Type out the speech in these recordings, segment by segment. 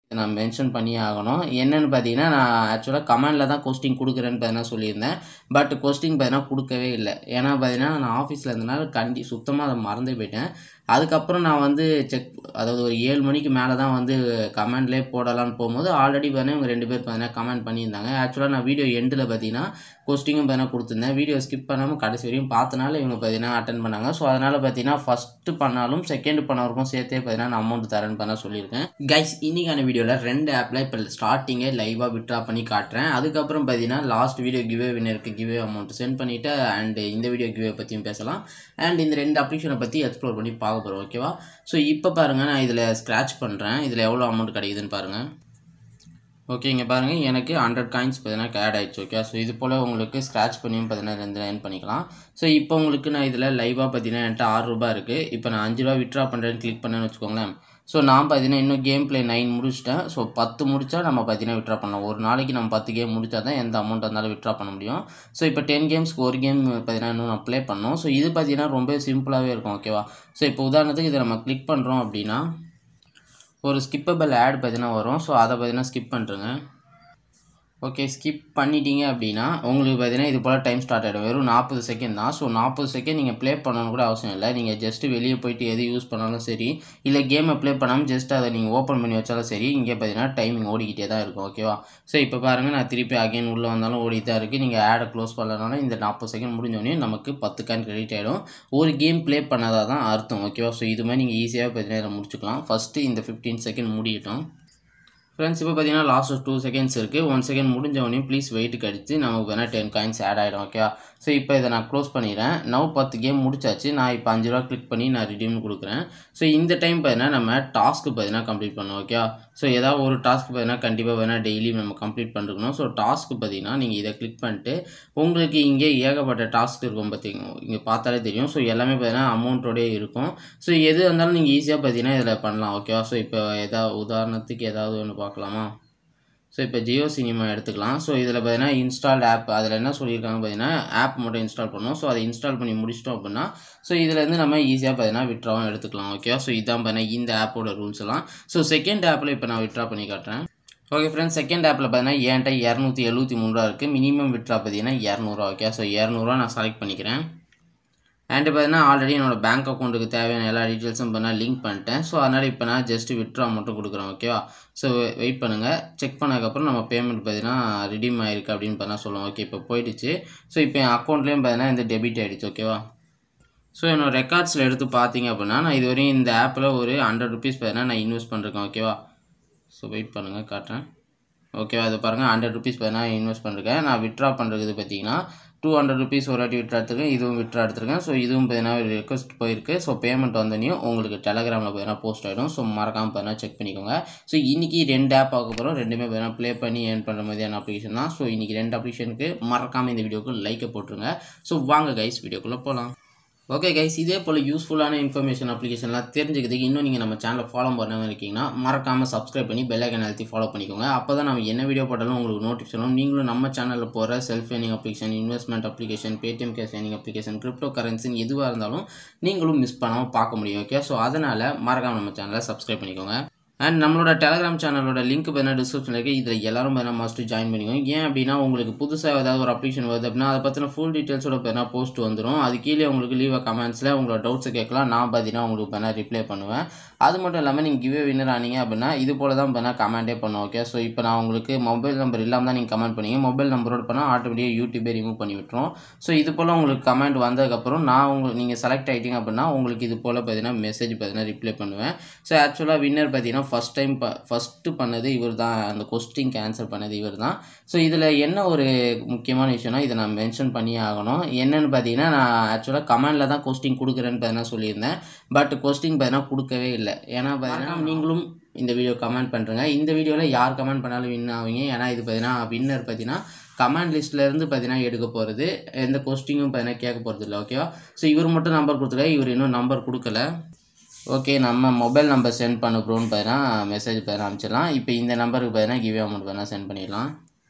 நான் மென்ஷன் பண்ணியே ஆகணும் என்னென்னு பார்த்தீங்கன்னா நான் ஆக்சுவலாக கமெண்டில் தான் கொஸ்டின் கொடுக்குறேன்னு பார்த்தீங்கன்னா சொல்லியிருந்தேன் பட் கொஸ்டின் பார்த்தீங்கன்னா கொடுக்கவே இல்லை ஏன்னா பார்த்தீங்கன்னா நான் ஆஃபீஸில் இருந்தனால கண்டி சுத்தமாக அதை மறந்து போயிட்டேன் அதுக்கப்புறம் நான் வந்து செக் அதாவது ஒரு ஏழு மணிக்கு மேலே தான் வந்து கமெண்ட்லேயே போடலான்னு போகும்போது ஆல்ரெடி பார்த்தீங்கன்னா இவங்க ரெண்டு பேர் பார்த்தீங்கன்னா கமெண்ட் பண்ணியிருந்தாங்க ஆக்சுவலாக நான் வீடியோ எண்டில் பார்த்தீங்கன்னா கொஸ்டினும் பார்த்தீங்கன்னா கொடுத்துருந்தேன் வீடியோ ஸ்கிப் பண்ணாமல் கடைசி வரையும் பார்த்தனால இவங்க பார்த்தீங்கன்னா அட்டன் பண்ணாங்க ஸோ அதனால் பார்த்தீங்கன்னா ஃபஸ்ட்டு பண்ணாலும் செகண்ட் பண்ணவருக்கும் சேர்த்தே பார்த்தீங்கன்னா நான் அமௌண்ட் தரேன்னு பண்ண சொல்லியிருக்கேன் கைஸ் இன்னைக்கான வீடியோவில் ரெண்டு ஆப்பில் இப்போ ஸ்டார்டிங்கே லைவாக விட்ரா பண்ணி காட்டுறேன் அதுக்கப்புறம் பார்த்தீங்கன்னா லாஸ்ட் வீடியோ கிவே வினருக்கு கிவே அமௌண்ட் சென்ட் பண்ணிவிட்டு அண்ட் இந்த வீடியோ கிவே பற்றியும் பேசலாம் அண்ட் இந்த ரெண்டு அப்ளிகேஷனை பற்றி எக்ஸ்ப்ளோர் பண்ணி பார்க்க போகிறோம் ஓகேவா ஸோ இப்போ பாருங்கள் நான் இதில் ஸ்க்ராட்ச் பண்ணுறேன் இதில் எவ்வளோ அமௌண்ட் கிடைக்குதுன்னு பாருங்கள் ஓகே இங்கே பாருங்கள் எனக்கு ஹண்ட்ரட் காயின்ஸ் பார்த்தீங்கன்னா ஆட் ஆயிடுச்சு ஓகே ஸோ இது போல் உங்களுக்கு ஸ்க்ராட்ச் பண்ணியும் பார்த்தீங்கன்னா ரெண்டு லைன் பண்ணிக்கலாம் ஸோ இப்போ உங்களுக்கு நான் இதில் லைவாக பார்த்தீங்கன்னா என்கிட்ட ஆறு ரூபா இருக்குது இப்போ நான் அஞ்சு ரூபா விட்ரா பண்ணுறேன்னு கிளிக் பண்ணேன்னு வச்சுக்கோங்களேன் ஸோ நான் பார்த்தீங்கன்னா இன்னும் கேம் ப்ளே நைன் முடிச்சிட்டேன் ஸோ பத்து முடிச்சா நம்ம பார்த்தீங்கன்னா விட்ரா பண்ணலாம் ஒரு நாளைக்கு நம்ம பத்து கேம் முடிச்சா தான் எந்த அமௌண்ட் இருந்தாலும் விட்ரா பண்ண முடியும் ஸோ இப்போ டென் கேம்ஸ்க்கு ஒரு கேம் பார்த்தீங்கன்னா இன்னும் நான் ப்ளே பண்ணோம் ஸோ இது பார்த்தீங்கன்னா ரொம்ப சிம்பிளாகவே இருக்கும் ஓகேவா ஸோ இப்போ உதாரணத்துக்கு இதை நம்ம கிளிக் பண்ணுறோம் அப்படின்னா ஒரு ஸ்கிப்பபிள் ஆட் பார்த்தீங்கன்னா வரும் ஸோ அதை பார்த்தீங்கன்னா ஸ்கிப் பண்ணுறேங்க ஓகே ஸ்கிப் பண்ணிட்டீங்க அப்படின்னா உங்களுக்கு பார்த்தீங்கன்னா இது போல் டைம் ஸ்டார்ட் ஆகிடும் வெறும் நாற்பது செகண்ட் தான் ஸோ நாற்பது செகண்ட் நீங்கள் ப்ளே பண்ணணும் கூட அவசியம் இல்லை நீங்கள் ஜஸ்ட்டு வெளியே போயிட்டு எது யூஸ் பண்ணாலும் சரி இல்லை கேமை ப்ளே பண்ணாமல் ஜஸ்ட் அதை நீங்கள் ஓப்பன் பண்ணி வச்சாலும் சரி இங்கே பார்த்தீங்கன்னா டைமிங் ஓடிக்கிட்டே தான் இருக்கும் ஓகேவா ஸோ இப்போ பாருங்கள் நான் திருப்பி அகைன் உள்ளே வந்தாலும் ஓடிட்டு தான் இருக்குது நீங்கள் ஆடை க்ளோஸ் பண்ணலனாலும் இந்த நாற்பது செகண்ட் முடிஞ்சோடனே நமக்கு பத்து கான் கிரெடிட் ஆகிடும் ஒரு கேம் ப்ளே பண்ணதாக தான் அர்த்தம் ஓகேவா ஸோ இது மாதிரி நீங்கள் ஈஸியாக பார்த்தீங்கன்னா இதை முடிச்சுக்கலாம் ஃபஸ்ட்டு இந்த ஃபிஃப்டீன் செகண்ட் முடியட்டும் ஃப்ரெண்ட்ஸ் இப்போ பார்த்தீங்கன்னா லாஸ்ட் டூ செகண்ட்ஸ் இருக்குது ஒன் செகண்ட் முடிஞ்ச உடனே ப்ளீஸ் வெயிட் கடிச்சு நமக்கு வேணால் டென் காயின்ஸ் ஆட் ஆகிடும் ஓகேவா ஸோ இப்போ இதை நான் க்ளோஸ் பண்ணிடுறேன் நவ் பத்து கேம் முடிச்சாச்சு நான் இப்போ அஞ்சு ரூபா கிளிக் பண்ணி நான் ரிடீம் கொடுக்குறேன் ஸோ இந்த டைம் பார்த்தீங்கன்னா நம்ம டாஸ்க்கு பார்த்தீங்கன்னா கம்ப்ளீட் பண்ணோம் ஓகேவா ஸோ ஏதாவது ஒரு டாஸ்க் பார்த்தீங்கன்னா கண்டிப்பாக வேணால் டெய்லி நம்ம கம்ப்ளீட் பண்ணிருக்கணும் ஸோ டாஸ்க்கு பார்த்தீங்கன்னா நீங்கள் இதை கிளிக் பண்ணிட்டு உங்களுக்கு இங்கே ஏகப்பட்ட டாஸ்க் இருக்கும் பார்த்தீங்க இங்கே பார்த்தாலே தெரியும் ஸோ எல்லாமே பார்த்தீங்கன்னா அமௌண்ட்டோடே இருக்கும் ஸோ எது இருந்தாலும் நீங்கள் ஈஸியாக பார்த்தீங்கன்னா இதில் பண்ணலாம் ஓகேவா ஸோ இப்போ எதாவது உதாரணத்துக்கு ஏதாவது ஒன்று பார்க்கலாமா ஸோ இப்போ ஜியோ சினிமா எடுத்துக்கலாம் ஸோ இதில் பார்த்தீங்கன்னா இன்ஸ்டால்ட் ஆப் அதில் என்ன சொல்லியிருக்காங்க பார்த்தீங்கன்னா ஆப் மட்டும் இன்ஸ்டால் பண்ணணும் ஸோ அதை இன்ஸ்டால் பண்ணி முடிச்சிட்டோம் அப்படின்னா ஸோ இதுலேருந்து நம்ம ஈஸியாக பார்த்தீங்கன்னா விட்ராவும் எடுத்துக்கலாம் ஓகேவா ஸோ இதான் பார்த்தீங்கன்னா இந்த ஆப்போட ரூல்ஸ் எல்லாம் ஸோ செகண்ட் ஆப்பில் இப்போ நான் விட்ரா பண்ணி காட்டுறேன் ஓகே ஃப்ரெண்ட்ஸ் செகண்ட் ஆப்பில் பார்த்தீங்கன்னா என்கிட்ட இரநூத்தி எழுபத்தி மூணு ரூபா இருக்குது மினிமம் விட்ரா பார்த்தீங்கன்னா இரநூறுவா ஓகே ஸோ இரநூறுவா நான் செலக்ட் பண்ணிக்கிறேன் அண்டு பார்த்தீங்கன்னா ஆல்ரெடி என்னோடய பேங்க் அக்கௌண்ட்டுக்கு தேவையான எல்லா டீட்டெயில்ஸும் இப்போ நான் லிங்க் பண்ணிட்டேன் ஸோ அதனால் இப்போ நான் ஜஸ்ட்டு விட்ரா மட்டும் கொடுக்குறேன் ஓகேவா ஸோ வெயிட் பண்ணுங்கள் செக் பண்ணதுக்கப்புறம் நம்ம பேமெண்ட் பார்த்தீங்கன்னா ரிடீம் ஆயிருக்கு அப்படின்னு பார்த்தா சொல்லுவோம் ஓகே இப்போ போயிடுச்சு ஸோ இப்போ என் அக்கௌண்ட்லேயும் பார்த்தீங்கன்னா இந்த டெபிட் ஆகிடுச்சு ஓகேவா ஸோ என்னோட ரெக்கார்ட்ஸில் எடுத்து பார்த்தீங்க அப்படின்னா நான் இது வரையும் இந்த ஆப்பில் ஒரு ஹண்ட்ரட் ருபீஸ் பார்த்தீங்கன்னா நான் இன்வெஸ்ட் பண்ணிருக்கேன் ஓகேவா ஸோ வெயிட் பண்ணுங்கள் காட்டுறேன் ஓகேவா அது பாருங்கள் ஹண்ட்ரட் ருபீஸ் பார்த்தீங்கன்னா இன்வெஸ்ட் பண்ணிருக்கேன் நான் விட்ரா பண்ணுறது பார்த்தீங்கன்னா டூ ஹண்ட்ரட் ருபீஸ் ஒரு வாட்டி விட்ரா எடுத்துருக்கேன் இதுவும் விட்ரா எடுத்துருக்கேன் ஸோ இதுவும் பார்த்தீங்கன்னா ரெக்வஸ்ட் போயிருக்கு ஸோ பேமெண்ட் வந்தோடனையும் உங்களுக்கு டெலகிராமில் பார்த்தீங்கன்னா போஸ்ட் ஆகிடும் ஸோ மறக்காமல் பார்த்தீங்கன்னா செக் பண்ணிக்கோங்க ஸோ இன்றைக்கி ரெண்டு ஆப் பார்க்க போகிறோம் ரெண்டுமே பார்த்தீங்கன்னா ப்ளே பண்ணி ஏர்ன் பண்ணுற மாதிரியான அப்ளிகேஷன் தான் ஸோ இன்றைக்கி ரெண்டு அப்ளிகேஷனுக்கு மறக்காமல் இந்த வீடியோக்கு லைக்கை போட்டுருங்க ஸோ வாங்க கைஸ் வீடியோக்குள்ளே போகலாம் ஓகே கைஸ் இதே போல் யூஸ்ஃபுல்லான இன்ஃபர்மேஷன் அப்ளிகேஷன்லாம் தெரிஞ்சுக்கிறதுக்கு இன்னும் நீங்கள் நம்ம சேனலை ஃபாலோ பண்ணாமல் இருக்கீங்கன்னா மறக்காமல் சப்ஸ்கிரைப் பண்ணி பெல் ஐக்கன் அழுத்தி ஃபாலோ பண்ணிக்கோங்க அப்போ தான் நம்ம என்ன வீடியோ போட்டாலும் உங்களுக்கு நோட்டிஃபிகேஷன் வரும் நீங்களும் நம்ம சேனலில் போகிற self earning application investment application Paytm cash earning application crypto கரன்சின்னு எதுவாக இருந்தாலும் நீங்களும் மிஸ் பண்ணாமல் பார்க்க முடியும் ஓகே ஸோ அதனால் மறக்காமல் நம்ம சேனலை சப்ஸ்கிரைப் பண்ணிக்கோங்க அண்ட் நம்மளோட டெலகிராம் சேனலோட லிங்க் பார்த்தீங்கன்னா டிஸ்கிரிப்ஷனில் இருக்குது இதில் எல்லாரும் பார்த்தீங்கன்னா மஸ்ட் ஜாயின் பண்ணிக்கோங்க ஏன் அப்படின்னா உங்களுக்கு புதுசாக ஏதாவது ஒரு அப்ளிகேஷன் வருது அப்படின்னா அதை பற்றின ஃபுல் டீட்டெயில்ஸோட பார்த்தீங்கன்னா போஸ்ட் வந்துடும் அது கீழே உங்களுக்கு லீவ் கமெண்ட்ஸில் உங்களோட டவுட்ஸை கேட்கலாம் நான் பார்த்தீங்கன்னா உங்களுக்கு பார்த்தீங்கன்னா ரிப்ளை பண்ணுவேன் அது மட்டும் இல்லாமல் நீங்கள் கிவே வின்னர் ஆனீங்க அப்படின்னா இது போல தான் பார்த்தீங்கன்னா கமெண்டே பண்ணுவோம் ஓகே ஸோ இப்போ நான் உங்களுக்கு மொபைல் நம்பர் இல்லாமல் தான் நீங்கள் கமெண்ட் பண்ணீங்க மொபைல் நம்பரோட பண்ணால் ஆட்டோமேட்டிக்காக யூடியூபே ரிமூவ் பண்ணி விட்டுரும் ஸோ இது போல் உங்களுக்கு கமெண்ட் வந்ததுக்கப்புறம் நான் உங்களுக்கு நீங்கள் செலக்ட் ஆகிட்டீங்க அப்படின்னா உங்களுக்கு இது போல் பார்த்தீங்கன்னா மெசேஜ் பார்த்தீங்கன்னா ரிப்ளை பண்ணுவேன் ஸோ ஆக்சுவலாக வின்னர் பார்த்தீங்கன்னா ஃபஸ்ட் டைம் ப ஃபஸ்ட்டு பண்ணது இவர் தான் அந்த கொஸ்டின்க்கு ஆன்சர் பண்ணது இவர் தான் ஸோ இதில் என்ன ஒரு முக்கியமான விஷயம்னா இதை நான் மென்ஷன் பண்ணியே ஆகணும் என்னென்னு பார்த்தீங்கன்னா நான் ஆக்சுவலாக கமெண்டில் தான் கொஸ்டின் கொடுக்குறேன்னு பார்த்தீங்கன்னா சொல்லியிருந்தேன் பட் கொஸ்டின் பார்த்தீங்கன்னா கொடுக்கவே இல்லை ஏன்னா பார்த்தீங்கன்னா நீங்களும் இந்த வீடியோ கமெண்ட் பண்ணுறேங்க இந்த வீடியோவில் யார் கமெண்ட் பண்ணாலும் வின் ஆவீங்க ஏன்னா இது பார்த்தீங்கன்னா வின்னர் பார்த்தீங்கன்னா கமெண்ட் லிஸ்ட்லேருந்து பார்த்தீங்கன்னா எடுக்க போகிறது எந்த கொஸ்டினும் பார்த்தீங்கன்னா கேட்க போகிறது இல்லை ஓகேவா ஸோ இவர் மட்டும் நம்பர் கொடுத்துருக்காரு இவர் இன்னும் நம்பர் கொடுக்கல ஓகே நம்ம மொபைல் நம்பர் சென்ட் பண்ண ப்ரோன்னு பார்த்தீங்கன்னா மெசேஜ் பார்த்தீங்கன்னா அனுப்பிச்சிடலாம் இப்போ இந்த நம்பருக்கு பார்த்தீங்கன்னா கிவே அமௌண்ட் பார்த்தீங்கன்னா சென்ட் பண்ணிடலாம்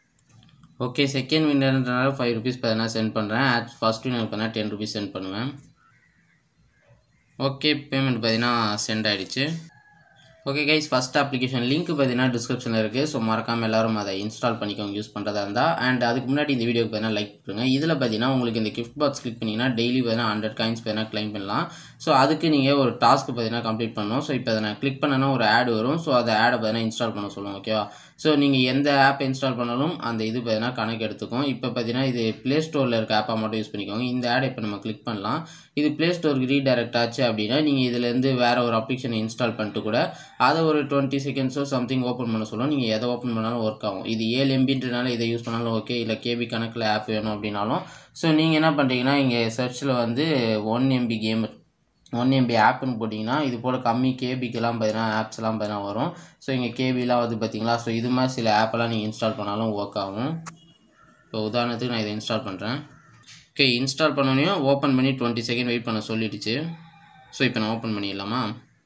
ஓகே செகண்ட் வின்னர்ன்றனால ஃபைவ் ருபீஸ் பார்த்தீங்கன்னா சென்ட் பண்ணுறேன் ஃபஸ்ட் வின்னர் பார்த்தீங்கன்னா டென் ருபீஸ் சென்ட் பண்ணுவேன் ஓகே பேமெண்ட் பார்த்தீங்கன்னா சென்ட் ஆகிடுச்சு okay guys first application link பார்த்தீங்கன்னா டிஸ்கிரிப்ஷனில் இருக்குது ஸோ மறக்காமல் எல்லாரும் அதை இன்ஸ்டால் பண்ணிக்கோங்க யூஸ் பண்ணுறதா இருந்தால் அண்ட் அதுக்கு முன்னாடி இந்த வீடியோக்கு பார்த்தீங்கன்னா லைக் பண்ணுங்க இதில் பார்த்தீங்கன்னா உங்களுக்கு இந்த கிஃப்ட் பாக்ஸ் கிளிக் பண்ணிங்கன்னா டெய்லி பார்த்தீங்கன்னா ஹண்ட்ரட் காயின்ஸ் பார்த்தீங்கன்னா க்ளைம் பண்ணலாம் ஸோ அதுக்கு நீங்கள் ஒரு டாஸ்க் பார்த்தீங்கன்னா கம்ப்ளீட் பண்ணணும் ஸோ இப்போ அதை நான் கிளிக் பண்ணனா ஒரு ஆட் வரும் ஸோ அந்த ஆடை பார்த்தீங்கன்னா இன்ஸ்டால் பண்ண சொல்லுவோம் ஓகேவா ஸோ நீங்கள் எந்த ஆப் இன்ஸ்டால் பண்ணாலும் அந்த இது பார்த்தீங்கன்னா கணக்கு எடுத்துக்கும் இப்போ பார்த்தீங்கன்னா இது ப்ளே ஸ்டோரில் இருக்க ஆப்பை மட்டும் யூஸ் பண்ணிக்கோங்க இந்த ஆடை இப்போ நம்ம கிளிக் பண்ணலாம் இது ப்ளே ஸ்டோருக்கு ரீடைரக்ட் ஆச்சு அப்படின்னா நீங்கள் இதுலேருந்து வேறு ஒரு அப்ளிகேஷனை இன்ஸ்டால் பண்ணிட்டு கூட அதை ஒரு டுவெண்ட்டி செகண்ட்ஸோ சம்திங் ஓப்பன் பண்ண சொல்லும் நீங்கள் எதை ஓப்பன் பண்ணாலும் ஒர்க் ஆகும் இது ஏழு எம்பின்றனால இதை யூஸ் பண்ணாலும் ஓகே இல்லை கேபி கணக்கில் ஆப் வேணும் அப்படின்னாலும் ஸோ நீங்கள் என்ன பண்ணுறீங்கன்னா இங்கே சர்ச்சில் வந்து one MB game one MB ஆப்னு போட்டிங்கன்னா இது போல் கம்மி கேபிக்கெல்லாம் பார்த்தீங்கன்னா ஆப்ஸ்லாம் பார்த்தீங்கன்னா வரும் ஸோ இங்கே கேபிலாம் வந்து பார்த்தீங்களா ஸோ இது மாதிரி சில ஆப்பெல்லாம் நீங்கள் இன்ஸ்டால் பண்ணாலும் ஒர்க் ஆகும் இப்போ உதாரணத்துக்கு நான் இதை இன்ஸ்டால் பண்ணுறேன் ஓகே இன்ஸ்டால் பண்ணோனையும் ஓப்பன் பண்ணி டுவெண்ட்டி செகண்ட் வெயிட் பண்ண சொல்லிடுச்சு ஸோ இப்போ நான் ஓப்பன் பண்ணிடலாமா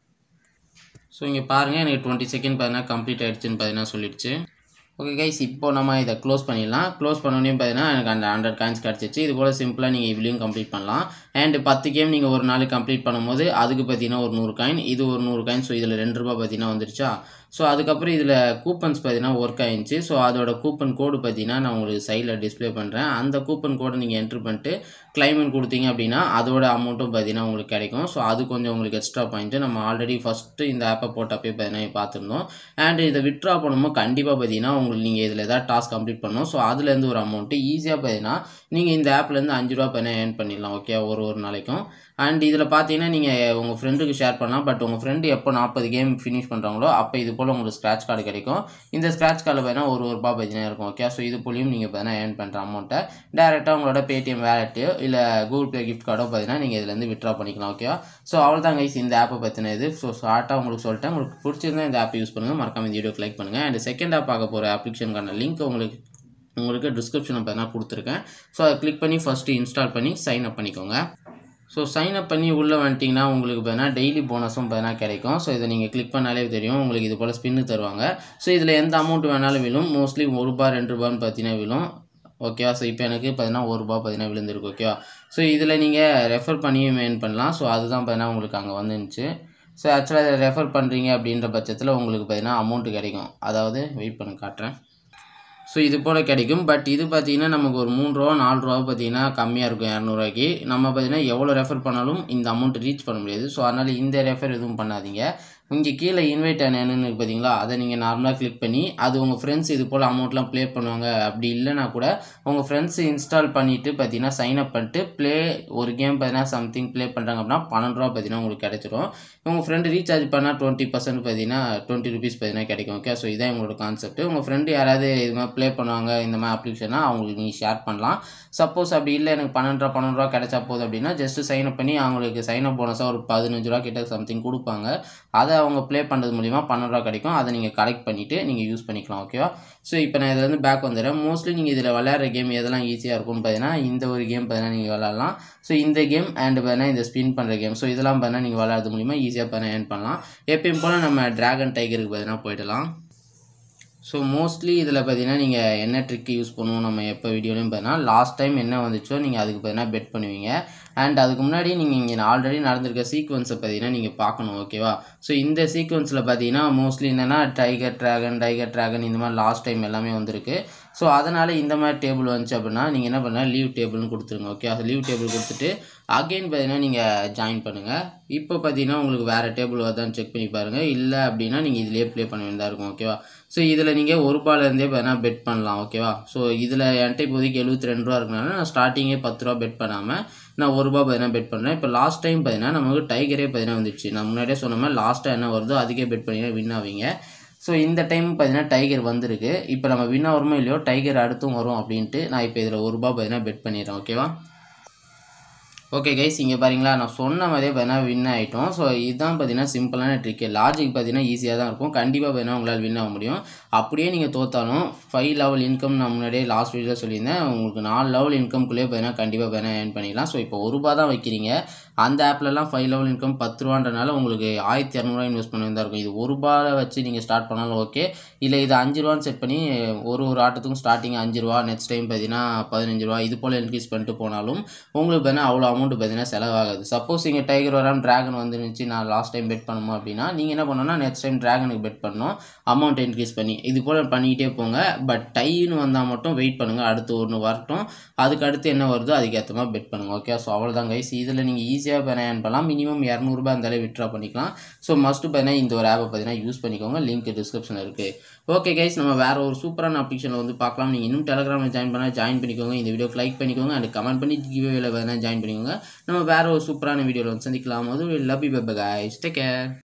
ஸோ இங்கே பாருங்கள் எனக்கு டுவெண்ட்டி செகண்ட் பார்த்தீங்கன்னா கம்ப்ளீட் ஆகிடுச்சுன்னு பார்த்தீங்கன்னா சொல்லிடுச்சு ஓகே கைஸ் இப்போ நம்ம இதை க்ளோஸ் பண்ணிடலாம் க்ளோஸ் பண்ணோன்னே பார்த்தீங்கன்னா எனக்கு அந்த ஹண்ட்ரட் காயின்ஸ் கிடச்சிச்சு இது போல் சிம்பிளாக நீங்கள் இதுலேயும் கம்ப்ளீட் பண்ணலாம் அண்ட் பத்து கேம் நீங்கள் ஒரு நாள் கம்ப்ளீட் பண்ணும்போது அதுக்கு பார்த்தீங்கன்னா ஒரு நூறு காயின் இது ஒரு நூறு காயின் ஸோ இதில் ரெண்டு ரூபா பார்த்தீங்கன்னா வந்துருச்சா ஸோ அதுக்கப்புறம் இதில் கூப்பன்ஸ் பார்த்தீங்கன்னா ஒர்க் ஆயிடுச்சு ஸோ அதோட கூப்பன் கோடு பார்த்தீங்கன்னா நான் உங்களுக்கு சைடில் டிஸ்பிளே பண்ணுறேன் அந்த கூப்பன் கோடை நீங்கள் என்ட்ரு பண்ணிட்டு கிளைமெண்ட் கொடுத்தீங்க அப்படின்னா அதோட அமௌண்ட்டும் பார்த்தீங்கன்னா உங்களுக்கு கிடைக்கும் ஸோ அது கொஞ்சம் உங்களுக்கு எக்ஸ்ட்ரா பாயிண்ட்டு நம்ம ஆல்ரெடி ஃபஸ்ட்டு இந்த ஆப்பை போட்டப்பே பார்த்தீங்கன்னா பார்த்துருந்தோம் அண்ட் இதை விட்ரா பண்ணும்போது கண்டிப்பாக பார்த்தீங்கன்னா உங்களுக்கு நீங்கள் இதில் ஏதாவது டாஸ்க் கம்ப்ளீட் பண்ணணும் ஸோ அதுலேருந்து ஒரு அமௌண்ட்டு ஈஸியாக பார்த்தீங்கன்னா நீங்கள் இந்த ஆப்லேருந்து அஞ்சு ரூபா பார்த்தீங்கன்னா ஏர்ன் பண்ணிடலாம் ஓகே ஒரு ஒரு நாளைக்கும் அண்ட் இதில் பார்த்தீங்கன்னா நீங்கள் உங்கள் ஃப்ரெண்டுக்கு ஷேர் பண்ணலாம் பட் உங்கள் ஃப்ரெண்டு எப்போ நாற்பது கேம் ஃபினிஷ் பண்ணுறாங்களோ அப்போ இது போல் உங்களுக்கு ஸ்க்ராட்ச் கார்டு கிடைக்கும் இந்த ஸ்க்ராட்ச் கார்டில் பார்த்தீங்கன்னா ஒரு ஒரு ரூபா பார்த்தீங்கன்னா இருக்கும் ஓகே ஸோ இது போலையும் நீங்கள் பார்த்தீங்கன்னா ஏர்ன் பண்ணுற அமௌண்ட்டை டேரெக்டாக உங்களோட பேடிஎம் வேலெட்டு இல்லை கூகுள் பே கிஃப்ட் கார்டோ பார்த்தீங்கன்னா நீங்கள் இதுலேருந்து விட்ரா பண்ணிக்கலாம் ஓகேவா ஸோ அவ்வளோ தான் கைஸ் இந்த ஆப்பை பற்றின இது ஸோ ஷார்ட்டாக உங்களுக்கு சொல்லிட்டேன் உங்களுக்கு பிடிச்சிருந்தா இந்த ஆப்பை யூஸ் பண்ணுங்கள் மறக்காம இந்த வீடியோக்கு லைக் பண்ணுங்கள் அண்ட் செகண்ட் ஆப் பார்க்க போகிற அப்ளிகேஷனுக்கான லிங்க் உங்களுக்கு உங்களுக்கு டிஸ்கிரிப்ஷனில் பார்த்தீங்கன்னா கொடுத்துருக்கேன் ஸோ அதை கிளிக் பண்ணி ஃபஸ்ட்டு இன்ஸ்டால் பண்ணி சைன் அப் பண்ணிக்கோங்க ஸோ சைன் அப் பண்ணி உள்ளே வந்துட்டிங்கன்னா உங்களுக்கு பார்த்தீங்கன்னா டெய்லி போனஸும் பார்த்தீங்கன்னா கிடைக்கும் ஸோ இதை நீங்கள் கிளிக் பண்ணாலே தெரியும் உங்களுக்கு இது போல் ஸ்பின்னு தருவாங்க ஸோ இதில் எந்த அமௌண்ட் வேணாலும் விழும் மோஸ்ட்லி ஒரு ரூபா ரெண்டு ரூபான்னு பார்த்தீங்கன்னா விழும் ஓகேவா ஸோ இப்போ எனக்கு பார்த்தீங்கன்னா ஒரு ரூபா பார்த்தீங்கன்னா விழுந்திருக்கு ஓகேவா ஸோ இதில் நீங்கள் ரெஃபர் பண்ணியும் ஏர்ன் பண்ணலாம் ஸோ அதுதான் பார்த்தீங்கன்னா உங்களுக்கு அங்கே வந்துருந்துச்சு ஸோ ஆக்சுவலாக இதை ரெஃபர் பண்ணுறீங்க அப்படின்ற பட்சத்தில் உங்களுக்கு பார்த்தீங்கன்னா அமௌண்ட்டு கிடைக்கும் அதாவது வெயிட் பண்ண காட்டுறேன் ஸோ இது போல் கிடைக்கும் பட் இது பார்த்தீங்கன்னா நமக்கு ஒரு மூணு ரூபா நாலு ரூபா பார்த்தீங்கன்னா கம்மியாக இருக்கும் இரநூறுவாய்க்கு நம்ம பார்த்தீங்கன்னா எவ்வளோ ரெஃபர் பண்ணாலும் இந்த அமௌண்ட் ரீச் பண்ண முடியாது ஸோ அதனால் இந்த ரெஃபர் எதுவும் பண்ணாதீங்க இங்கே கீழே இன்வைட் என்னன்னு பார்த்தீங்களா அதை நீங்கள் நார்மலாக கிளிக் பண்ணி அது உங்கள் ஃப்ரெண்ட்ஸ் இது போல் அமௌண்ட்லாம் ப்ளே பண்ணுவாங்க அப்படி இல்லைனா கூட உங்கள் ஃப்ரெண்ட்ஸ் இன்ஸ்டால் பண்ணிவிட்டு பார்த்தீங்கன்னா சைன் அப் பண்ணிட்டு ப்ளே ஒரு கேம் பார்த்தீங்கன்னா சம்திங் ப்ளே பண்ணுறாங்க அப்படின்னா பன்னெண்டு ரூபா பார்த்தீங்கன்னா உங்களுக்கு கிடைச்சிரும் உங்கள் ஃப்ரெண்டு ரீசார்ஜ் பண்ணால் டுவெண்ட்டி பர்சன்ட் பார்த்தீங்கன்னா டுவெண்ட்டி ருபீஸ் பார்த்தீங்கன்னா கிடைக்கும் ஓகே ஸோ இதான் உங்களோட கான்செப்ட் உங்கள் ஃப்ரெண்டு யாராவது இது மாதிரி ப்ளே பண்ணுவாங்க இந்த மாதிரி அப்ளிகேஷனாக அவங்களுக்கு நீங்கள் ஷேர் பண்ணலாம் சப்போஸ் அப்படி இல்லை எனக்கு பன்னெண்டு ரூபா பன்னெண்டு ரூபா கிடைச்சா போதும் அப்படின்னா ஜஸ்ட் சைன் அப் பண்ணி அவங்களுக்கு சைன் அப் போனஸாக ஒரு பதினஞ்சு ரூபா கிட்ட சம்திங் கொடுப்பாங்க அதை அவங்க ப்ளே பண்ணுறது மூலிமா பன்னெண்டு ரூபா கிடைக்கும் அதை நீங்கள் கலெக்ட் பண்ணிவிட்டு நீங்கள் யூஸ் பண்ணிக்கலாம் ஓகேவா ஸோ இப்போ நான் இதுலேருந்து பேக் வந்துடுறேன் மோஸ்ட்லி நீங்கள் இதில் விளையாடுற கேம் எதெல்லாம் ஈஸியாக இருக்கும்னு பார்த்தீங்கன்னா இந்த ஒரு கேம் பார்த்தீங்கன்னா நீங்கள் விளாட்லாம் ஸோ இந்த கேம் அண்ட் பார்த்தீங்கன்னா இந்த ஸ்பின் பண்ணுற கேம் ஸோ இதெல்லாம் பார்த்தீங்கன்னா நீங்கள் விளையாடுறது மூலிமா ஈஸியாக பார்த்தீங்கன்னா ஏர்ன் பண்ணலாம் எப்பயும் போல் நம்ம ட்ராகன் டைகருக்கு பார்த்தீங்கன்னா போயிடலாம் ஸோ மோஸ்ட்லி இதில் பார்த்தீங்கன்னா நீங்கள் என்ன ட்ரிக் யூஸ் பண்ணுவோம் நம்ம எப்போ வீடியோலையும் பார்த்தீங்கன்னா லாஸ்ட் டைம் என்ன வந்துச்சோ நீங்கள் அதுக்கு பார்த்தீங்கன்னா பெட் பண்ணுவீங்க அண்ட் அதுக்கு முன்னாடி நீங்கள் இங்கே ஆல்ரெடி நடந்திருக்க சீக்வன்ஸை பார்த்தீங்கன்னா நீங்கள் பார்க்கணும் ஓகேவா ஸோ இந்த சீக்வன்ஸில் பார்த்தீங்கன்னா மோஸ்ட்லி என்னென்னா டைகர் ட்ராகன் டைகர் ட்ராகன் இந்த மாதிரி லாஸ்ட் டைம் எல்லாமே வந்திருக்கு ஸோ அதனால் இந்த மாதிரி டேபிள் வந்துச்சு அப்படின்னா நீங்கள் என்ன பண்ணால் லீவ் டேபிள்னு கொடுத்துருங்க ஓகே அது லீவ் டேபிள் கொடுத்துட்டு அகெயின் பார்த்தீங்கன்னா நீங்கள் ஜாயின் பண்ணுங்கள் இப்போ பார்த்தீங்கன்னா உங்களுக்கு வேறு டேபிள் வருதான்னு செக் பண்ணி பாருங்கள் இல்லை அப்படின்னா நீங்கள் இதிலே ப்ளே பண்ண வேண்டியதாக இருக்கும் ஓகேவா ஸோ இதில் நீங்கள் ஒரு பாலேருந்தே பார்த்தீங்கன்னா பெட் பண்ணலாம் ஓகேவா ஸோ இதில் என்கிட்ட இப்போதைக்கு எழுபத்தி ரெண்டு ரூபா இருக்கனால நான் ஸ்டார்டிங்கே பத்து ரூபா பெட் பண்ணாமல் நான் ஒரு ரூபா பார்த்தீங்கன்னா பெட் பண்ணுறேன் இப்போ லாஸ்ட் டைம் பார்த்தீங்கன்னா நமக்கு டைகரே பார்த்தீங்கன்னா வந்துச்சு நான் முன்னாடியே சொன்ன மாதிரி லாஸ்ட்டாக என்ன வருதோ அதுக்கே பெட் பண்ணிங்கன்னா வின் ஆவீங்க ஸோ இந்த டைம் பார்த்தீங்கன்னா டைகர் வந்திருக்கு இப்போ நம்ம வின் ஆகிறோமோ இல்லையோ டைகர் அடுத்தும் வரும் அப்படின்ட்டு நான் இப்போ இதில் ஒரு ரூபா பார்த்தீங்கன்னா பெட் பண்ணிடுறேன் ஓகேவா ஓகே கைஸ் இங்கே பாருங்களா நான் சொன்ன மாதிரியே பார்த்தீங்கன்னா வின் ஆகிட்டோம் ஸோ இதுதான் பார்த்தீங்கன்னா சிம்பிளான ட்ரிக்கு லாஜிக் பார்த்தீங்கன்னா ஈஸியாக தான் இருக்கும் கண்டிப்பாக பார்த்தீங்கன்னா உங்களால் வின் ஆக முடியும் அப்படியே நீங்கள் தோத்தாலும் ஃபைவ் லெவல் இன்கம் நான் முன்னாடியே லாஸ்ட் வீடியோவில் சொல்லியிருந்தேன் உங்களுக்கு நாலு லெவல் இன்கம்குள்ளேயே பார்த்தீங்கன்னா கண்டிப்பாக பார்த்தீங்கன்னா ஏர்ன் பண்ணிடலாம் ஸோ இப்போ ஒரு ரூபா தான் வைக்கிறீங்க அந்த ஆப்லலாம் ஃபைவ் லெவல் இன்கம் பத்து ரூபான்றனால உங்களுக்கு ஆயிரத்தி இரநூறுவா இன்வெஸ்ட் பண்ண வேண்டியதாக இருக்கும் இது ஒரு ரூபாய் வச்சு நீங்கள் ஸ்டார்ட் பண்ணாலும் ஓகே இல்லை இது அஞ்சு ரூபான்னு செட் பண்ணி ஒரு ஒரு ஆட்டத்துக்கும் ஸ்டார்டிங் அஞ்சு ரூபா நெக்ஸ்ட் டைம் பார்த்தீங்கன்னா பதினஞ்சு ரூபா இது போல் இன்க்ரீஸ் பண்ணிட்டு போனாலும் உங்களுக்கு பார்த்தீங்கன்னா அவ்வளோ அமௌண்ட் பார்த்தீங்கன்னா செலவாகாது சப்போஸ் இங்கே டைகர் வராமல் ட்ராகன் வந்துருந்துச்சு நான் லாஸ்ட் டைம் பெட் பண்ணணும் அப்படின்னா நீங்கள் என்ன பண்ணணும்னா நெக்ஸ்ட் டைம் ட்ராகனுக்கு பெட் பண்ணணும் அமௌண்ட் இன்க்ரீஸ் பண்ணி இது போல் பண்ணிக்கிட்டே போங்க பட் டைன்னு வந்தால் மட்டும் வெயிட் பண்ணுங்கள் அடுத்து ஒன்று வரட்டும் அதுக்கு அடுத்து என்ன வருதோ அதுக்கேற்ற மாதிரி பெட் பண்ணுங்கள் ஓகே ஸோ அவ்வளோதான் கைஸ் இதில் நீங்கள் ஈஸியாக பேன் பண்ணலாம் மினிமம் இரநூறுபா இருந்தாலே விட்ரா பண்ணிக்கலாம் ஸோ மஸ்ட்டு பார்த்தீங்கன்னா இந்த ஒரு ஆப்பை பார்த்தீங்கன்னா யூஸ் பண்ணிக்கோங்க லிங்க் டிஸ்கிரிப்ஷனில் இருக்குது ஓகே கைஸ் நம்ம வேறு ஒரு சூப்பரான அப்ளிகேஷனில் வந்து பார்க்கலாம் நீங்கள் இன்னும் டெலகிராமில் ஜாயின் பண்ணால் ஜாயின் பண்ணிக்கோங்க இந்த வீடியோக்கு லைக் பண்ணிக்கோங்க அண்ட் கமெண்ட் பண்ணி கிவேவில் பார்த்தீங்கன்னா ஜாயின் பண்ணிக்கோங்க நம்ம வேறு ஒரு சூப்பரான வீடியோவில் வந்து சந்திக்கலாம் போது love you bye guys take care